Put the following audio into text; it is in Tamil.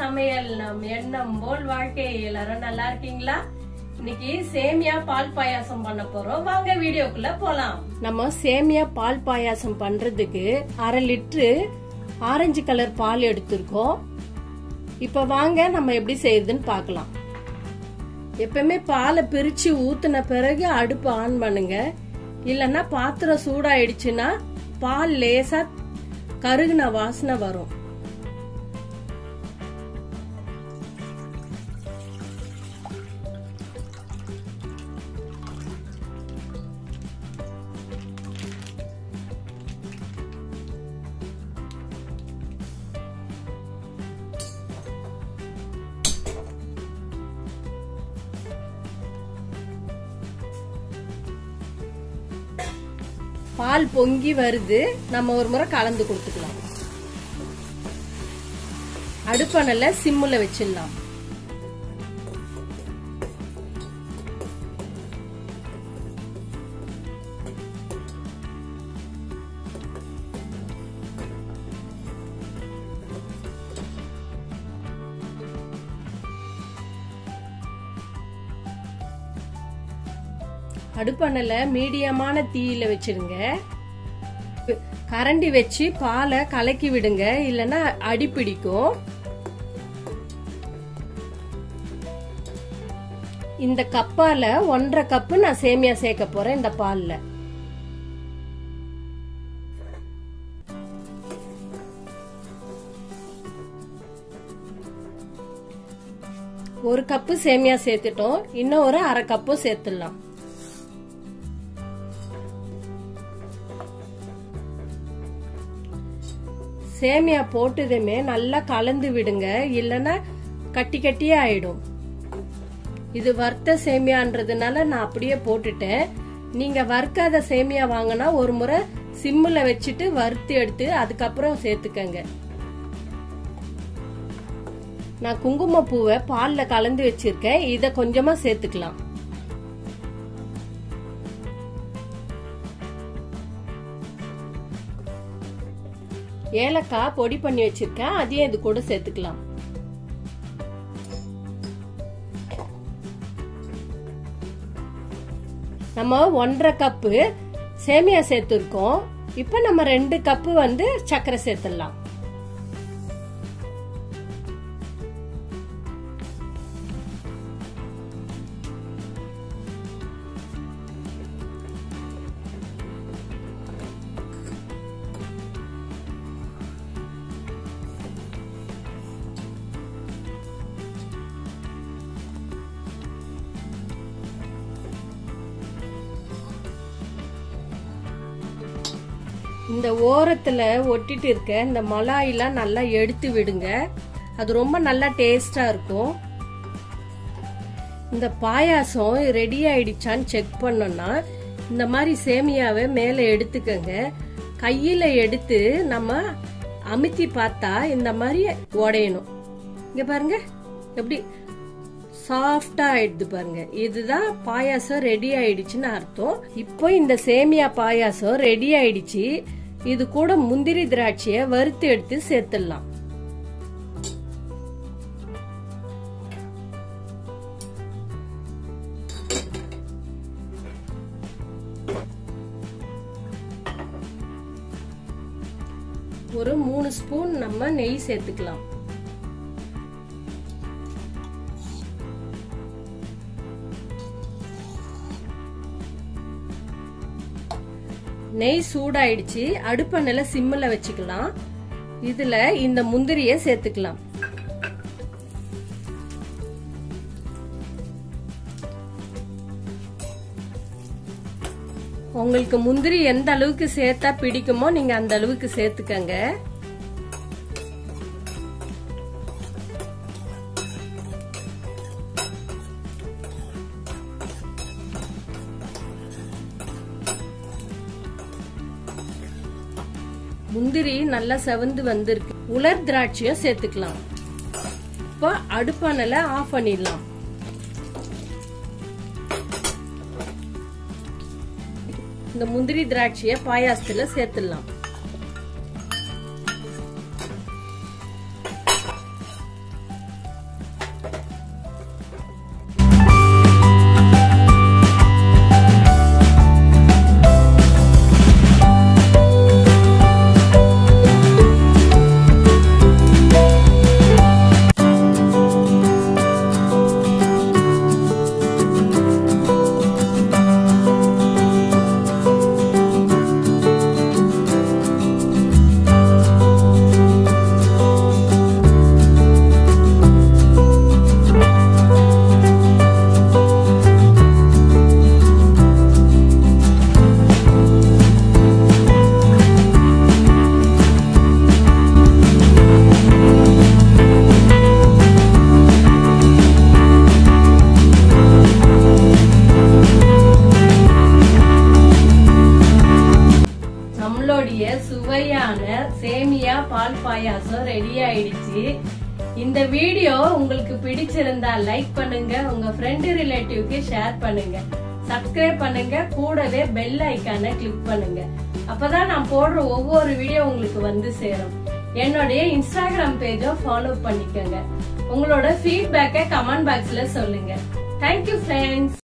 சமையல் நம் எண்ணம் போல் வாழ்க்கை எல்லாரும் நல்லா இருக்கீங்களா இன்னைக்கு சேமியா பால் பாயாசம் பண்ண போறோம் வாங்க வீடியோக்குள்ள போலாம் நம்ம சேமியா பால் பாயாசம் பண்றதுக்கு அரை லிட்டரு ஆரஞ்சு கலர் பால் எடுத்திருக்கோம் இப்ப வாங்க நம்ம எப்படி செய்யறதுன்னு பார்க்கலாம் எப்பவுமே பாலை பிரிச்சு ஊத்துன பிறகு அடுப்பு ஆன் பண்ணுங்க இல்லைன்னா பாத்திரம் சூடாயிடுச்சுன்னா பால் லேசா கருகுன வாசனை வரும் பால் பொங்கி வருது நம்ம ஒரு முறை கலந்து கொடுத்துக்கலாம் அடுப்பணல சிம்முல வச்சிடலாம் அடுப்பணல மீடியமான தீயில வச்சிருங்க கரண்டி வச்சு பாலை கலக்கி விடுங்க இல்லைன்னா அடி பிடிக்கும் இந்த கப்பால ஒன்றரை கப்பு நான் சேமியா சேர்க்க போறேன் இந்த பால்ல ஒரு கப்பு சேமியா சேர்த்துட்டோம் இன்னும் ஒரு அரை கப்பு சேர்த்துடலாம் சேமியா போட்டதுமே நல்லா கலந்து விடுங்க இல்லைன்னா கட்டி கட்டியே ஆயிடும் இது வறுத்த சேமியான்றதுனால நான் அப்படியே போட்டுட்டேன் நீங்க வறுக்காத சேமியா வாங்கினா ஒரு முறை சிம்மில் வச்சுட்டு வறுத்து எடுத்து அதுக்கப்புறம் சேர்த்துக்கங்க நான் குங்குமப்பூவை பால்ல கலந்து வச்சிருக்கேன் இத கொஞ்சமா சேர்த்துக்கலாம் ஏலக்காய் பொடி பண்ணி வச்சிருக்கேன் அதையும் இது கூட சேர்த்துக்கலாம் நம்ம ஒன்றரை கப்பு சேமியா சேர்த்துருக்கோம் இப்ப நம்ம ரெண்டு கப்பு வந்து சர்க்கரை சேர்த்துடலாம் இந்த ஓரத்துல ஒட்டிட்டு இருக்க இந்த மலாயெல்லாம் நல்லா எடுத்து விடுங்க அது ரொம்ப நல்லா டேஸ்டா இருக்கும் இந்த பாயாசம் ரெடி ஆயிடுச்சான்னு செக் பண்ணோம்னா இந்த மாதிரி சேமியாவை மேலே எடுத்துக்கங்க கையில எடுத்து நம்ம அமுத்தி பார்த்தா இந்த மாதிரி உடையணும் இங்க பாருங்க எப்படி சாஃப்டா ஆயிடுது பாருங்க இதுதான் பாயாசம் ரெடி ஆயிடுச்சுன்னு அர்த்தம் இப்போ இந்த சேமியா பாயாசம் ரெடி ஆயிடுச்சு இது கூட முந்திரி திராட்சைய வறுத்து எடுத்து சேர்த்துடலாம் ஒரு மூணு ஸ்பூன் நம்ம நெய் சேர்த்துக்கலாம் நெய் சூடாயிடுச்சு அடுப்பண்ணில சிம்மில் வச்சுக்கலாம் இதுல இந்த முந்திரிய சேர்த்துக்கலாம் உங்களுக்கு முந்திரி எந்த அளவுக்கு சேர்த்தா பிடிக்குமோ நீங்க அந்த அளவுக்கு சேர்த்துக்கங்க முந்திரி நல்லா செவந்து வந்திருக்கு உலர் திராட்சையும் சேர்த்துக்கலாம் இப்போ அடுப்பானல ஆஃப் பண்ணிடலாம் இந்த முந்திரி திராட்சைய பாயாசத்துல சேர்த்துடலாம் நம்மளுடைய சுவையான சேமியா பால் பாயாசம் ரெடி ஆயிடுச்சு இந்த வீடியோ உங்களுக்கு பிடிச்சிருந்தா லைக் பண்ணுங்க உங்க ஃப்ரெண்டு ரிலேட்டிவ்க்கு ஷேர் பண்ணுங்க சப்ஸ்கிரைப் பண்ணுங்க கூடவே பெல் ஐக்கானை கிளிக் பண்ணுங்க அப்பதான் நான் போடுற ஒவ்வொரு வீடியோ உங்களுக்கு வந்து சேரும் என்னுடைய இன்ஸ்டாகிராம் பேஜை ஃபாலோ பண்ணிக்கோங்க உங்களோட ஃபீட்பேக்கை கமெண்ட் பாக்ஸ்ல சொல்லுங்க தேங்க்யூ ஃப்ரெண்ட்ஸ்